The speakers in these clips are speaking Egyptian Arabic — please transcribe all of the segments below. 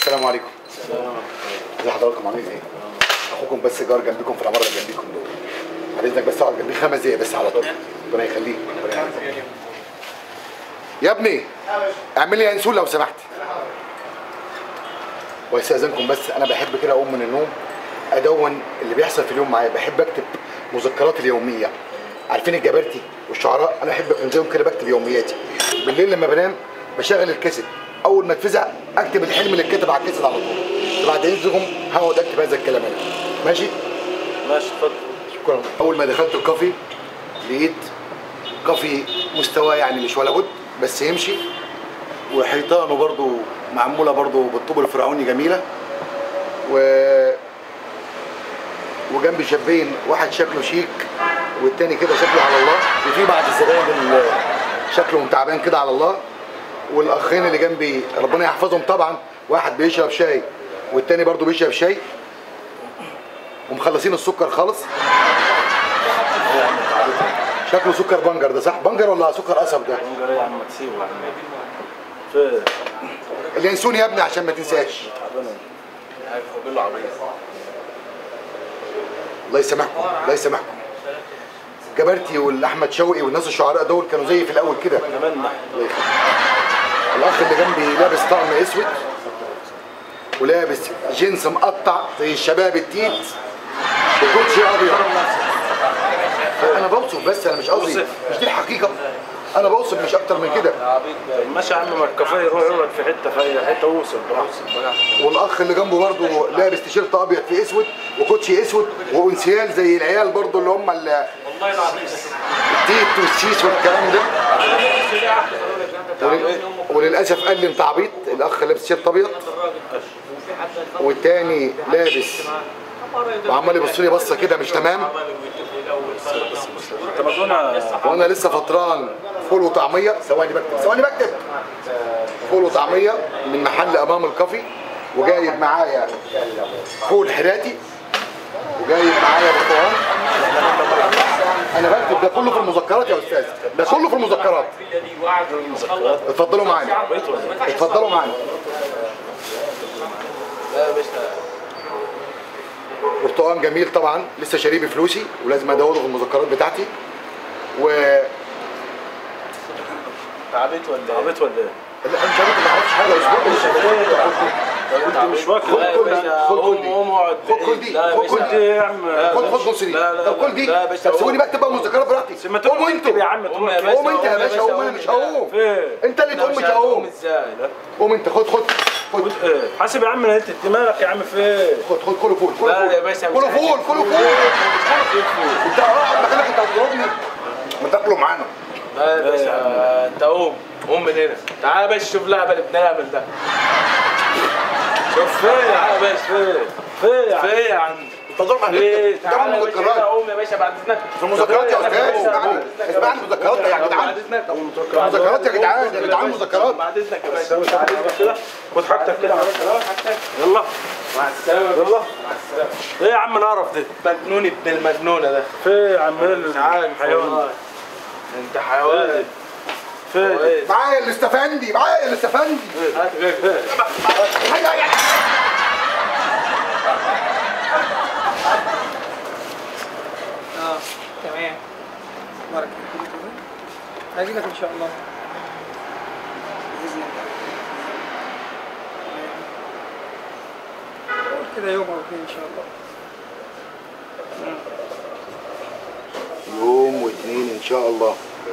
السلام عليكم ازي حضراتكم عاملين ايه؟ اخوكم بس جار جنبكم في العماره اللي جنبكم دول بعد اذنك بس اقعد جنبي خمس دقايق بس على طول ربنا يخليك ربنا يخليك. يا ابني اعمل لي انسول لو سمحت واستاذنكم بس انا بحب كده اقوم من النوم ادون اللي بيحصل في اليوم معايا بحب اكتب مذكراتي اليوميه عارفين الجبرتي والشعراء انا بحب اكون زيهم كده بكتب يومياتي بالليل لما بنام بشغل الكاسيت اول ما اتفزع اكتب الحلم اللي اتكتب على الكاسيت على طول بعد اذنكم هقعد اكتب هذا الكلام انا ماشي ماشي اتفضل شكرا اول ما دخلت الكافي لقيت كافي مستوى يعني مش ولا بد بس يمشي وحيطانه برضو معموله برضو بالطوب الفرعوني جميله و وجنبي شابين واحد شكله شيك والتاني كده شكله على الله وفي بعض الزباين اللي شكلهم تعبان كده على الله والاخين اللي جنبي ربنا يحفظهم طبعا واحد بيشرب شاي والتاني برضو بيشرب شاي ومخلصين السكر خالص شكله سكر بنجر ده صح بنجر ولا سكر قصب ده انجر يا عم تسيبه يا عم في اللي ينسوني يا ابني عشان ما تنساش تعبان فاضل له عربيه الله يسامحكم الله يسامحكم جبرتي والاحمد شوقي والناس الشعراء دول كانوا زي في الاول كده كمان نحن الله يخليك. الاخ اللي جنبي لابس طقم اسود ولابس جينز مقطع زي الشباب التيت وكوتشي ابيض انا بوصف بس انا مش قصدي مش دي الحقيقه انا بوصف مش اكتر من كده ماشي يا عم ما الكافيه يروح يقعد في حته في اي حته ووصل براحته والاخ اللي جنبه برضه لابس تيشيرت ابيض في اسود وكوتشي اسود وانسيال زي العيال برضه اللي هم ال- التيت والسيس والكلام ده ولل- وللاسف قال لي انت عبيط الاخ لابس تيشيرت ابيض والتاني لابس وعمال يبص لي بصه كده مش تمام انت مجنون وانا لسه فطران فول وطعميه ثواني بكتب ثواني بكتب فول وطعميه من محل امام الكافي وجايب معايا فول حراتي وجايب معايا برتقال انا بكتب ده كله في المذكرات يا استاذ ده كله في المذكرات اتفضلوا معانا اتفضلوا معانا برتقال جميل طبعا لسه شاريه بفلوسي ولازم ادوره في المذكرات بتاعتي و تعبت ولا ايه؟ تعبت ولا ايه؟ لا انا مش عارف ما اعرفش حاجه اسبوع انت مش واكل خد كل دي خد كل دي خد كل دي خد كل انت دي يا عم خد خد نص دي لا، لا، طب كل دي لا يا باشا، طب سيبوني بكتب بقى مذكرات براحتي ما تقوم قوموا انت انتوا يا عم تقوم يا قوم انت يا باشا قوم انا مش هقوم فين؟ انت اللي تقوم مش هقوم ازاي؟ قوم انت خد خد خد خد ايه؟ حاسب يا عم انت دماغك يا عم فين؟ خد خد كله فول كله لا فول يا باشا، مش كله عايز. فول كله فول انت اقعد مكانك انت هتضربني ما تاكلوا معانا لا يا باشا انت قوم قوم من هنا تعالى يا باشا شوف لعبه ابن الهبل ده شوف فين يا باشا فين؟ فين يا عم؟ فين يا عم انت ضرب فين اهلك تعالى يا باشا المذكرات هنا قوم يا باشا بعد اذنك في المذكرات يا استاذ اسمعني اسمعني مذكرات يا جدعان بعد اذنك مذكرات يا جدعان يا جدعان مذكرات بعد اذنك يا باشا مش عارف كده خد حاجتك كده يلا مع السلامه يلا مع السلامه ايه يا عم القرف ده؟ مجنون ابن المجنونه ده فين يا عم مش عارف حيوان والله. انت حيوان فين؟ كويس. معايا الاستفندي معايا الاستفندي هات غير اه تمام بارك الله فيك. هاجي لك ان شاء الله باذن الله قول كده يوم او اثنين ان شاء الله يوم واثنين ان شاء الله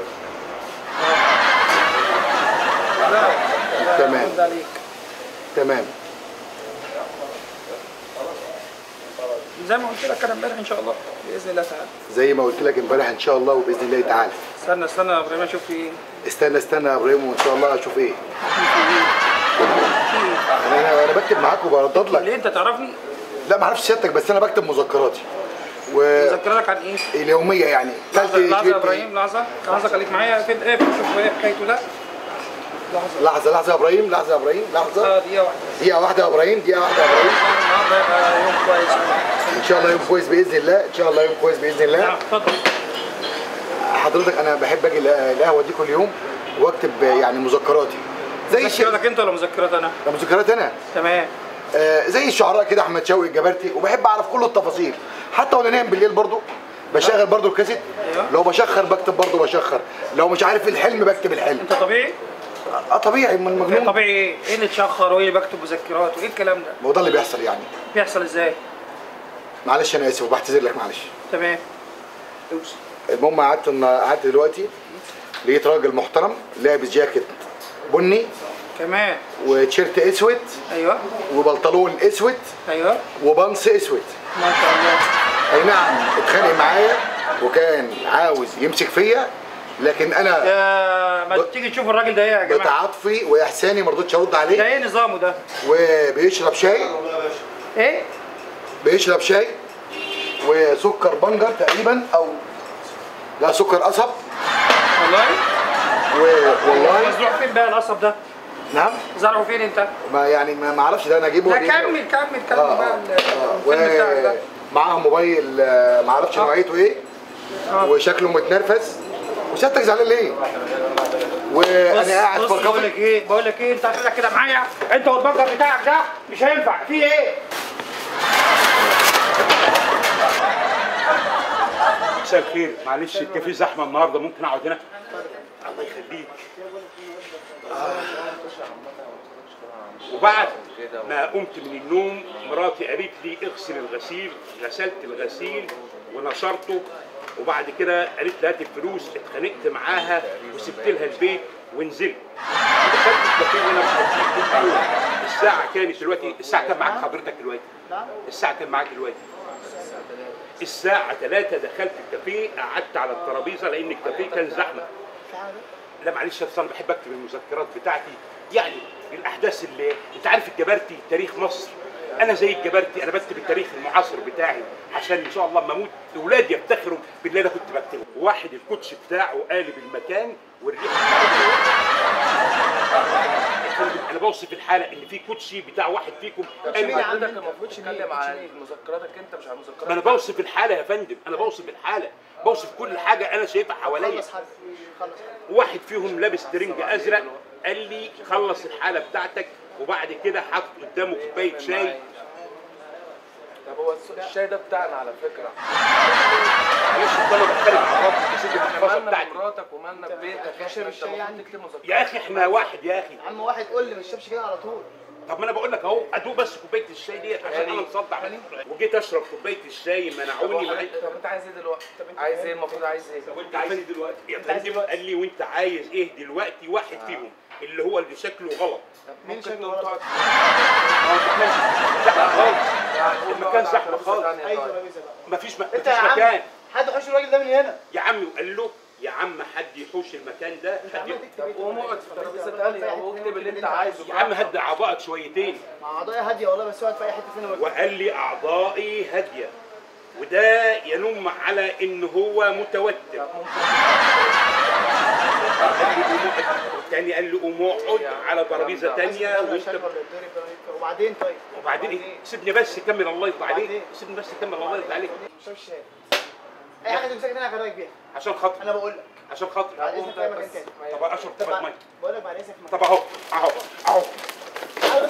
لا لا تمام. رد عليك تمام زي ما قلت لك انا امبارح ان شاء الله باذن الله تعالى زي ما قلت لك امبارح ان شاء الله وباذن الله تعالى استنى استنى يا ابراهيم اشوف في ايه استنى استنى يا ابراهيم وان شاء الله اشوف ايه في ايه في ايه انا انا بكتب معاك وبردد لك ليه انت تعرفني لا ما اعرفش سيادتك بس انا بكتب مذكراتي واليوميه مذكرك عن ايه يعني لحظه كلت لحظه يا شربت ابراهيم لحظه لحظه خليك معايا كده ايه شوف ايه حكايته لا لحظه لحظه لحظه يا ابراهيم لحظه يا ابراهيم لحظه اه دقيقه واحده دقيقه واحده يا ابراهيم دقيقه واحده يا ابراهيم النهارده يبقى يوم كويس ان شاء الله يوم كويس باذن الله ان شاء الله يوم كويس باذن الله نعم اتفضل حضرتك انا بحب اجي القهوه دي كل يوم واكتب يعني مذكراتي زي الشيء مذكرتك انت ولا مذكرات انا؟ ده مذكرات انا تمام آه زي الشعراء كده احمد شوقي الجبرتي وبحب اعرف كل التفاصيل حتى وانا نايم بالليل برضو بشغل برضو الكاسيت أيوة. لو بشخر بكتب برضو بشخر لو مش عارف الحلم بكتب الحلم انت طبيعي؟ اه طبيعي من مجنون طبيعي ايه؟ ايه اللي تشخر وايه اللي بكتب مذكرات وايه الكلام ده؟ ما هو ده اللي بيحصل يعني بيحصل ازاي؟ معلش انا اسف وبعتذر لك معلش تمام المهم قعدت النا- قعدت دلوقتي لقيت راجل محترم لابس جاكيت بني كمان وتيشيرت اسود ايوه وبنطلون اسود ايوه وبنص اسود ما شاء الله اي نعم اتخانق معايا وكان عاوز يمسك فيا لكن انا يا ما ب- تيجي تشوف الراجل ده ايه يا جماعه؟ بتعاطفي واحساني ما رضيتش ارد ده عليه ايه نظامه ده؟ وبيشرب شاي ايه؟ بيشرب شاي وسكر بنجر تقريبا او لا سكر قصب والله؟ والله مزروع فين بقى القصب ده؟ نعم زرعه فين انت؟ ما يعني ما ما اعرفش ده انا اجيبه لا وأجيبه. كمل كمل كمل اه بقى اه ال- آه. الفيلم بتاعك ده ومعاها موبايل آه، ما اعرفش نوعيته ايه آه. وشكله متنرفز وسيادتك زعلان ليه؟ وانا بص قاعد بص في بقول الكافي لك ايه بقول لك ايه انت هتقول كده معايا انت والبنجر بتاعك ده مش هينفع في ايه؟ مساء الخير معلش الكافيه زحمه النهارده ممكن اقعد هنا الله يخليك وبعد ما قمت من النوم مراتي قالت لي اغسل الغسيل غسلت الغسيل ونشرته وبعد كده قالت لي هات الفلوس اتخانقت معاها وسبت لها البيت ونزلت دخلت الكافيه اللي انا بقعد فيه كل يوم الساعه كانت دلوقتي الساعه كام معاك حضرتك دلوقتي الساعه كام معاك دلوقتي الساعة 3 دخلت الكافيه قعدت على الترابيزة لأن الكافيه كان زحمة. لا معلش يا أصل أنا بحب أكتب المذكرات بتاعتي يعني الأحداث اللي أنت عارف الجبرتي تاريخ مصر أنا زي الجبرتي أنا بكتب التاريخ المعاصر بتاعي عشان إن شاء الله لما أموت أولادي يفتخروا باللي أنا كنت بكتبه. واحد الكوتش بتاعه قالب المكان والريحة يا فندم، انا بوصف الحاله ان في كوتشي بتاع واحد فيكم قالب حضرتك المفروض تتكلم عن مذكراتك انت مش عن مذكرات ما انا بوصف الحاله يا فندم انا بوصف الحاله بوصف كل حاجه انا شايفها حواليا واحد فيهم لابس ترنج ازرق قال لي خلص الحاله بتاعتك وبعد كده حط قدامه كوبايه شاي طب هو الس- الشاي ده بتاعنا على فكره معلش اصل انا بتكلم مع مراتي بسيب احنا المحفظه مالنا بتاعتي بمراتك ومالنا ببيتك احنا انت المفروض تكتب مذكرات يا اخي احنا واحد يا اخي عم واحد قول لي ما تشربش كده على طول طب ما انا بقول لك اهو ادوق بس كوبايه الشاي ديت عشان انا مصدع وجيت اشرب كوبايه الشاي طب منعوني هو- معايا طب انت عايز ايه دلوقتي؟ عايز ايه المفروض عايز ايه؟ وانت عايز ايه دلوقتي؟ يا فندم قال لي وانت عايز ايه دلوقتي واحد فيهم اللي هو اللي شكله غلط ممكن تقوم تقعد زحمه خالص المكان زحمه خالص ايوه ترابيزه بقى مفيش م... انت مفيش يا عم مكان حد يخش الراجل ده من هنا يا عم قال له يا عم حد يحوش المكان ده انت حد عمال يح- تكتب طب قوم اقعد في ترابيزه ثانيه واكتب اللي انت عايزه يا عم هدي اعضائك شويتين مع اعضائي هاديه والله بس اقعد في اي حته فين واكتب. وقال لي اعضائي هاديه وده ينم على ان هو متوتر قال لي قوم اقعد والتاني قال لي قوم اقعد على ترابيزه تانية أنا وانت شارب ولا الدوري بقى- وبعدين طيب وبعدين ايه سيبني بس كمل الله يرضى عليك وبعدين؟ سيبني بس كمل الله يرضى عليك ما تشربش شاي اي حاجه تمسكها تاني هفرجك بيها عشان خاطر انا بقول لك عشان خاطر بعد اذنك في اي مكان تاني طب اشرب طب كوبايه ميه بقول لك بعد اذنك في مكان طب اهو اهو اهو عاوز-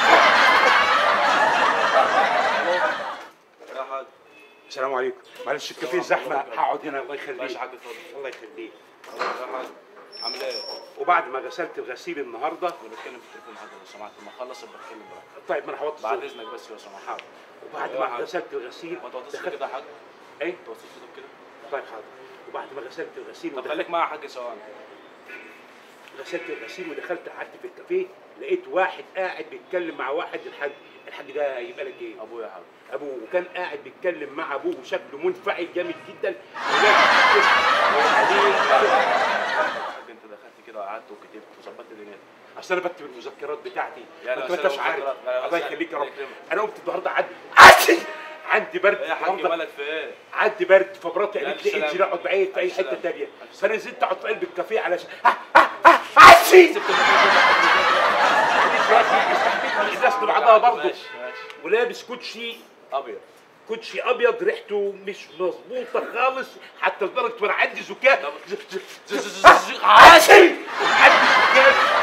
السلام عليكم معلش الكافيه زحمه هقعد هنا الله يخليك ماشي يا حاج اتفضل الله يخليك يا حاج عامل ايه؟ وبعد ما غسلت الغسيل النهارده انا بتكلم في التليفون حاجه لو سمحت لما اخلص ابقى اتكلم براحتك طيب ما انا هوطي بعد الصوت. اذنك بس لو سمحت حاضر وبعد أيوة يا ما حاج. غسلت الغسيل ما توطيش دخلت كده يا حاج ايه توطيش صوتك كده طيب حاضر وبعد ما غسلت الغسيل طب ودخلت خليك معايا يا حاج ثواني غسلت الغسيل ودخلت قعدت في الكافيه لقيت واحد قاعد بيتكلم مع واحد الحاج الحاج ده يبقى لك ايه ابويا يا حاج ابوه وكان قاعد بيتكلم مع ابوه وشكله منفعل جامد جدا ولابس كده وعليه حاج انت دخلت كده وقعدت وكتبت وظبطت دنيتك اصل انا بكتب المذكرات بتاعتي يعني ما انت ما بس انتش أنا عارف مذكرات. لا، لا، الله بس يخليك يا رب الله يكرمك. انا قمت النهارده عندي عندي عندي برد ايه يا حاج النهاردة مالك في ايه؟ عندي برد فمراتي لا، قالت لي السلام. انزل اقعد معايا في اي السلام. حته تانيه السلام. فنزلت اقعد في قلب الكافيه علشان عشي سبت الموضوع معلش يا اخي استحملني ازازه بعضها برضه ماشي ماشي ولابس كوتشي ابيض كوتشي ابيض ريحته مش مظبوطه خالص حتى لدرجه وانا عندي زكام عاشي عندي زكام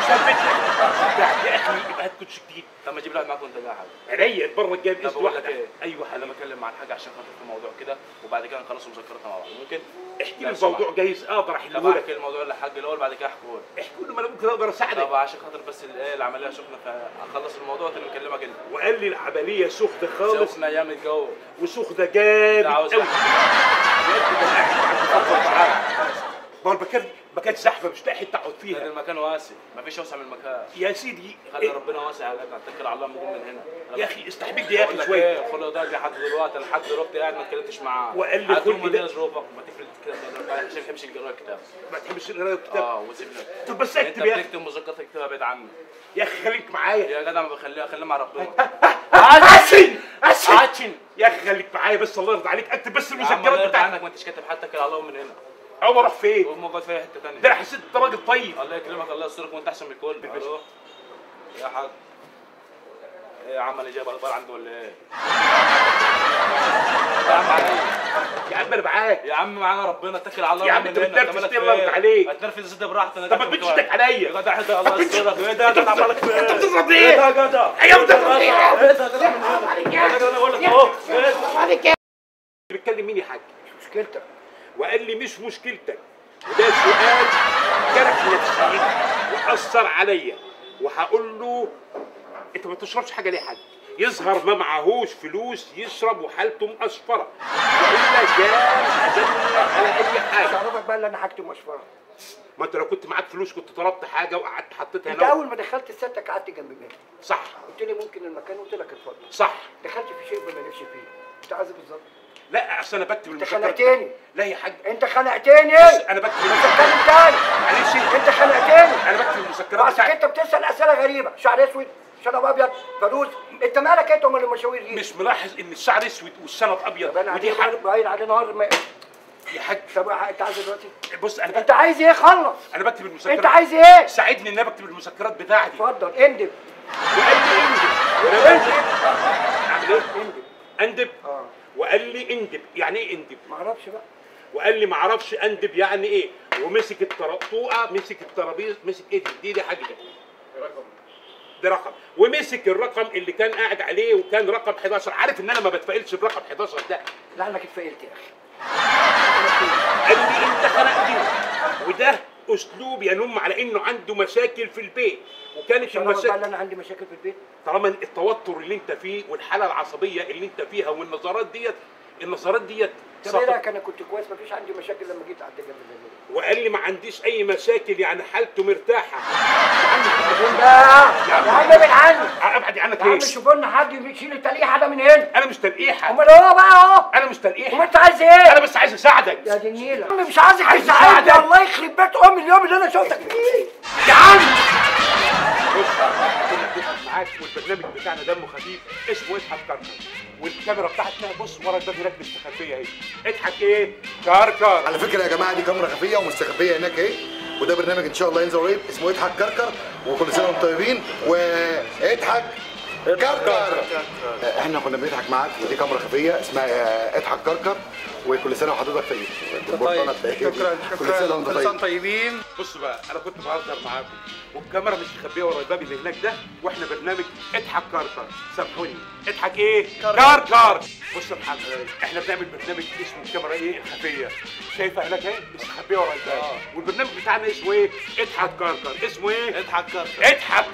ثبت لك يا اخي يبقى هات كوتش جديد طب ما تجيب لي واحد معاك وانت قاعد عينيا المره الجايه طب باذن بقول لك واحده ايه ايوه انا بكلم مع الحاج عشان خاطر في موضوع كده وبعد كده نخلص مذكرتنا مع بعض ممكن احكي لي لا، الموضوع سمح. جايز اقدر طب احله لك احكي الموضوع للحاج الاول بعد كده احكوا لي احكي له ما انا ممكن اقدر اساعدك طب عشان خاطر بس الايه العمليه سخنه فاخلص الموضوع تاني نكلمك انت وقال لي العمليه سخنه خالص سخنه ايام الجو وسخنه جامد لا، عاوز قوي بجد ده أنا قاعد بفكر معاك ما هو المكان ما كانش زحمه مش لاقي حته اقعد هذا فيها المكان واسع مفيش اوسع من المكان يا سيدي خلي إيه؟ ربنا واسع يا جدع اتكل على الله نقوم من هنا أنا يا اخي استحمل لي يا بقول اخي لك شويه ايه خلق ده لحد دلوقتي لحد دلوقتي قاعد ما اتكلمتش معاه وقال لي هتقوم كل ده- من ظروفك وما تفرد كده عشان ما بحبش القراءه الكتاب ما تحبش القرايه والكتاب اه وسيبنا طب بس انت اكتب يا اخي بتكتب مذكرتك اكتبها بعيد عني يا اخي خليك معايا يا جدع ما بخليها خليها مع ربنا عشن عشن عشن يا اخي خليك معايا بس الله يرضى عليك اكتب بس يا عم الله المذكرات يرضى بتاعتك عنك ما انتش كاتب حتى كده على الله من هنا او اروح فين قوم موجود في أي حته ثانيه ده انا حسيت انت راجل طيب الله يكرمك الله يسترك وانت احسن من الكل الو يا حاج ايه يا عم انا جايب اخبار عنده ولا ايه؟ يا عم عليا يا عم انا معاك يا عم معانا ربنا اتكل على الله يا عم من انت هنا. بتنرفز مالك ليه؟ في الله ايه؟ يرضى عليك. هتنرفز ازاي براحتك انا طب ما كاتب تمدش كده. ايدك عليا. يا جدع اهدى الله يسترك ايه ده ده عمالك في انت ايه؟ بتضرب ايه ليه؟ ده يا جدع؟ ايوه بتضرب ليه؟ ايه ده ده من هنا يا جدع انا بقول لك اهو ايه بتكلم مين يا حاج مش مشكلتك وقال لي مش مشكلتك وده سؤال جرح نفسيتي واثر عليا وهقول له انت ما تشربش حاجه ليه يا حاج يظهر ما معهوش فلوس يشرب وحالته مقشفره والا كان عزمني على اي مش حاجه عرفك بقى اللي انا حاجتي مشفره ما انت لو كنت معاك فلوس كنت طلبت حاجه وقعدت حطيتها انت هنا اول ما دخلت سيادتك قعدت جنب بيتي صح قلت لي ممكن المكان قلت لك اتفضل صح دخلت في شيء ما نفسي فيه انت عايز إيه بالظبط لا اصل انا بكتب انت المذكرات خنقتني لا يا حاج انت خنقتني بص، انا بكتب انت المذكرات اتكلم تاني معلش انت خنقتني انا بكتب المذكرات اصلك بتاعتي انت بتسال اسئله غريبه شعر اسود شنب ابيض فانوس انت مالك انت ومال المشاوير دي مش ملاحظ ان الشعر اسود والشنب ابيض باين ودي عليه حاجه باين عليه نهار ما... يا حاج طب انت عايز إيه دلوقتي بص انا انت بكتب عايز ايه خلص انا بكتب المذكرات انت عايز ايه ساعدني ان انا بكتب المذكرات بتاعتي اتفضل اندب وقال لي اندب وانا اندب اعمل ايه؟ اندب اندب اه وقال لي اندب يعني ايه اندب؟ ما اعرفش بقى وقال لي ما اعرفش اندب يعني ايه ومسك الطرقوقه مسك الترابيز مسك ايه دي دي, دي حاجه دي ده رقم ومسك الرقم اللي كان قاعد عليه وكان رقم 11 عارف ان انا ما بتفائلش برقم 11 ده لعنك اتفائلت يا اخي قال لي انت خنقتني وده اسلوب ينم على انه عنده مشاكل في البيت وكانت شرفك بقى المشاكل اللي انا عندي مشاكل في البيت طالما التوتر اللي انت فيه والحاله العصبيه اللي انت فيها والنظرات ديت النظرات ديت طب سقط. ايه رايك انا كنت كويس مفيش عندي مشاكل لما جيت قعدت جنب النبي وقال لي ما عنديش اي مشاكل يعني حالته مرتاحه لا يا عم ابعد عني ابعد عنك يا عم ليه؟ شوف لنا حد يشيل التلقيحه ده من هنا انا مش تلقيحه امال هو بقى اهو انا مش تلقيحه امال انت عايز ايه انا بس عايز اساعدك يا دي النيله يا عم مش عايزك عايز تساعدني أساعدك. الله يخرب بيت امي اليوم اللي انا شفتك فيه يا عم بص كنا بنضحك معاك والبرنامج بتاعنا دمه خفيف اسمه اضحك كركر والكاميرا بتاعتنا بص ورا الباب هناك مستخبيه اهي اضحك ايه؟ كركر على فكره يا جماعه دي كاميرا خفيه ومستخبيه هناك اهي وده برنامج ان شاء الله ينزل قريب اسمه اضحك كركر وكل سنه وانتم طيبين واضحك كركر احنا كنا بنضحك معاك ودي كاميرا خفيه اسمها آه، اضحك كركر وكل سنه وحضرتك طيب البرتقانة بتاعتك دي. كل سنه وانت طيب طيبين بص بقى انا كنت بهزر معاكم والكاميرا مش مخبيه ورا الباب اللي هناك ده واحنا برنامج اضحك كركر سامحوني اضحك ايه كركر بص يا محمد احنا بنعمل برنامج اسمه الكاميرا ايه الخفيه شايفها هناك اهي مستخبيه ورا الباب والبرنامج بتاعنا اسمه ايه اضحك كركر اسمه ايه اضحك كركر اضحك